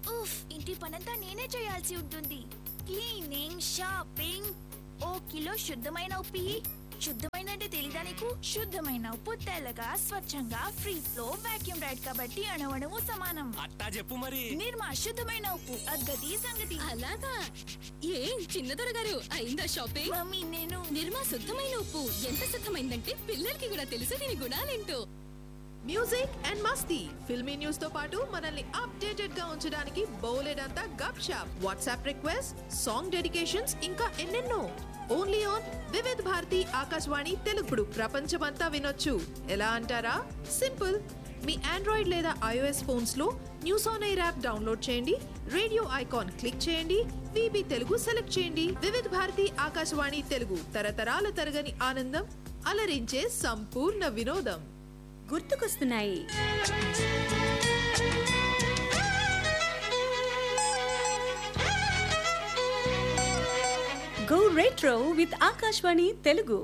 ఉఫ్ ఇంటి పనంతా నేనే చేయాల్సి ఉంటుంది క్లీనింగ్ షాపింగ్ ఓ కిలో శుద్ధమైన ఉప్పు ఇయ్యి. శుద్ధమైన అంటే తెలీదా నీకు శుద్ధమైన ఉప్పు తెల్లగా స్వచ్ఛంగా ఫ్రీ ఫ్లో వాక్యూమ్ రైడ్ కాబట్టి అణవణము సమానం అట్టా చెప్పు మరి నిర్మా శుద్ధమైన ఉప్పు అగ్గది సంగతి అలాగా ఏం చిన్నదొర గారు అయిందా షాపింగ్ మమ్మీ నేను నిర్మా శుద్ధమైన ఉప్పు ఎంత శుద్ధమైందంటే పిల్లలకి కూడా తెలుసు దీని గుణాలేంటో మ్యూజిక్ అండ్ మస్తీ ఫిల్మీ న్యూస్ తో పాటు మనల్ని అప్డేటెడ్ గా ఉంచడానికి బోలెడంతా గప్ షాప్ వాట్సాప్ రిక్వెస్ట్ సాంగ్ డెడికేషన్స్ ఇంకా ఎన్నెన్నో ఓన్లీ ఆన్ వివిధ్ భారతి ఆకాశవాణి తెలుగుడు ప్రపంచమంతా వినొచ్చు ఎలా అంటారా సింపుల్ మీ ఆండ్రాయిడ్ లేదా ఐఓఎస్ ఫోన్స్ లో news on air app download చేయండి రేడియో ఐకాన్ క్లిక్ చేయండి విబి తెలుగు సెలెక్ట్ చేయండి వివిధ్ భారతి ఆకాశవాణి తెలుగు తరతరాల తరగని ఆనందం అలరించే సంపూర్ణ వినోదం గుర్తుకొస్తున్నాయి go retro with Akashvani Telugu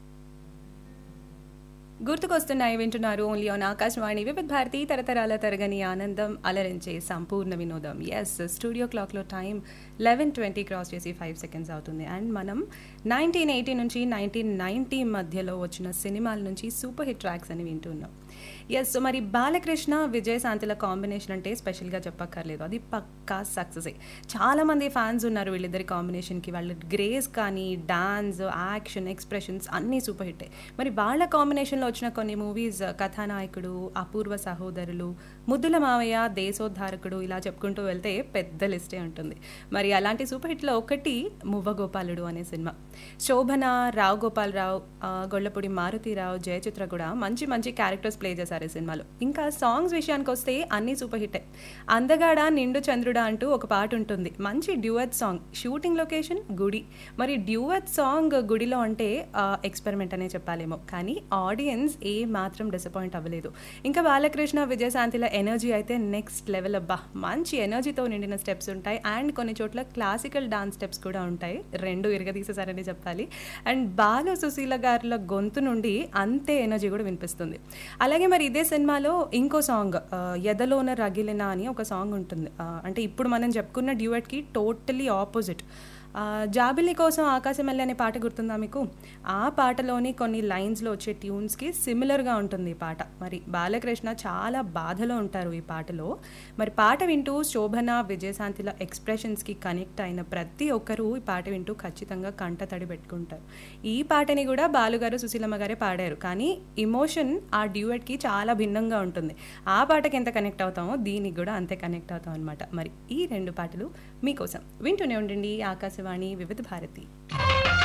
గుర్తుకొస్తున్నాయి వింటున్నారు ఓన్లీ ఆన్ ఆకాశవాణి వివిధ భారతి తరతరాల తరగని ఆనందం అలరించే సంపూర్ణ వినోదం ఎస్ స్టూడియో క్లాక్లో టైం లెవెన్ ట్వంటీ క్రాస్ చేసి ఫైవ్ సెకండ్స్ అవుతుంది అండ్ మనం నైన్టీన్ ఎయిటీ నుంచి నైన్టీన్ నైంటీ మధ్యలో వచ్చిన సినిమాల నుంచి సూపర్ హిట్ ట్రాక్స్ అని వింటున్నాం ఎస్ సో మరి బాలకృష్ణ విజయశాంతిల కాంబినేషన్ అంటే స్పెషల్గా చెప్పక్కర్లేదు అది పక్కా సక్సెస్ చాలా మంది ఫ్యాన్స్ ఉన్నారు వీళ్ళిద్దరి కాంబినేషన్కి వాళ్ళ గ్రేస్ కానీ డాన్స్ యాక్షన్ ఎక్స్ప్రెషన్స్ అన్నీ సూపర్ హిట్ మరి వాళ్ళ కాంబినేషన్లో వచ్చిన కొన్ని మూవీస్ కథానాయకుడు అపూర్వ సహోదరులు ముద్దుల మావయ్య దేశోద్ధారకుడు ఇలా చెప్పుకుంటూ వెళ్తే పెద్ద లిస్టే ఉంటుంది మరి అలాంటి సూపర్ హిట్లో ఒకటి మువ్వ గోపాలుడు అనే సినిమా శోభన రావు గోపాలరావు ఆ, గొల్లపూడి మారుతీరావు జయచిత్ర కూడా మంచి మంచి క్యారెక్టర్స్ ప్లే చేశారు ఈ సినిమాలో ఇంకా సాంగ్స్ విషయానికి వస్తే అన్నీ సూపర్ హిట్టే అందగాడ నిండు చంద్రుడా అంటూ ఒక పాట ఉంటుంది మంచి డ్యూయట్ సాంగ్ షూటింగ్ లొకేషన్ గుడి మరి డ్యూయట్ సాంగ్ గుడిలో అంటే ఎక్స్పెరిమెంట్ అనే చెప్పాలేమో కానీ ఆడియన్స్ ఏ మాత్రం డిసప్పాయింట్ అవ్వలేదు ఇంకా బాలకృష్ణ విజయశాంతిల ఎనర్జీ అయితే నెక్స్ట్ లెవెల్ అబ్బా మంచి ఎనర్జీతో నిండిన స్టెప్స్ ఉంటాయి అండ్ కొన్ని చోట్ల క్లాసికల్ డాన్స్ స్టెప్స్ కూడా ఉంటాయి రెండు ఇరగదీసేసారని చెప్పాలి అండ్ బాల సుశీల గారుల గొంతు నుండి అంతే ఎనర్జీ కూడా వినిపిస్తుంది అలాగే మరి ఇదే సినిమాలో ఇంకో సాంగ్ ఆ, ఎదలోన రగిలిన అని ఒక సాంగ్ ఉంటుంది ఆ, అంటే ఇప్పుడు మనం చెప్పుకున్న డ్యూయట్కి టోటలీ ఆపోజిట్ ఆ, జాబిలి కోసం ఆకాశం వెళ్ళి అనే పాట గుర్తుందా మీకు ఆ పాటలోని కొన్ని లైన్స్లో వచ్చే ట్యూన్స్కి సిమిలర్గా ఉంటుంది ఈ పాట మరి బాలకృష్ణ చాలా బాధలో ఉంటారు ఈ పాటలో మరి పాట వింటూ శోభన విజయశాంతిల ఎక్స్ప్రెషన్స్కి కనెక్ట్ అయిన ప్రతి ఒక్కరూ ఈ పాట వింటూ ఖచ్చితంగా కంట తడి పెట్టుకుంటారు ఈ పాటని కూడా బాలుగారు సుశీలమ్మ గారే పాడారు కానీ ఇమోషన్ ఆ డ్యూయట్కి చాలా భిన్నంగా ఉంటుంది ఆ పాటకి ఎంత కనెక్ట్ అవుతామో దీనికి కూడా అంతే కనెక్ట్ అవుతాం అనమాట మరి ఈ రెండు పాటలు మీకోసం వింటూనే ఉండండి ఆకాశవాణి వివిధ భారతి